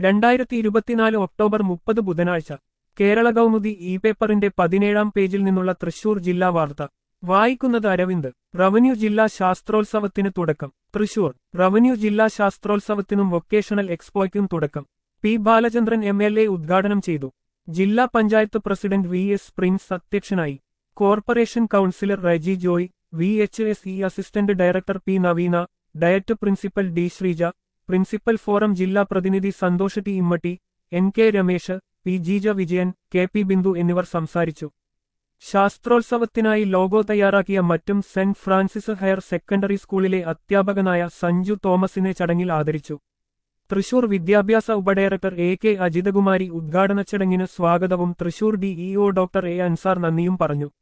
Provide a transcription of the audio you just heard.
രണ്ടായിരത്തി ഇരുപത്തിനാല് ഒക്ടോബർ മുപ്പത് ബുധനാഴ്ച കേരള കൗമുദി ഇ പേപ്പറിന്റെ പതിനേഴാം പേജിൽ നിന്നുള്ള തൃശൂർ ജില്ലാ വാർത്ത വായിക്കുന്നത് അരവിന്ദ് റവന്യൂ ജില്ലാ ശാസ്ത്രോത്സവത്തിന് തുടക്കം തൃശൂർ റവന്യൂ ജില്ലാ ശാസ്ത്രോത്സവത്തിനും വൊക്കേഷണൽ എക്സ്പോയ്ക്കും തുടക്കം P Balachandran M L A ഉദ്ഘാടനം ചെയ്തു ജില്ലാ panchayat president V S Prince അധ്യക്ഷനായി corporation councillor Reji Joy V H S E assistant director P Naveena DIET principal D Sreeja principal forum ജില്ലാ പ്രതിനിധി Santhosh T Immatty N K Ramesh P Jeeja Vijayan K P Bindu എന്നിവർ സംസാരിച്ചു ശാസ്ത്രോത്സവത്തിനായി ലോഗോ തയ്യാറാക്കിയ മറ്റും സെന്റ് ഫ്രാൻസിസ് ഹയർ സെക്കൻഡറി സ്കൂളിലെ അധ്യാപകനായ സഞ്ജു തോമസിനെ ചടങ്ങിൽ ആദരിച്ചു തൃശൂർ വിദ്യാഭ്യാസ ഉപഡയറക്ടർ എ കെ അജിതകുമാരി ഉദ്ഘാടന ചടങ്ങിന് സ്വാഗതവും Thrissur DEO doctor A Ansar നന്ദിയും പറഞ്ഞു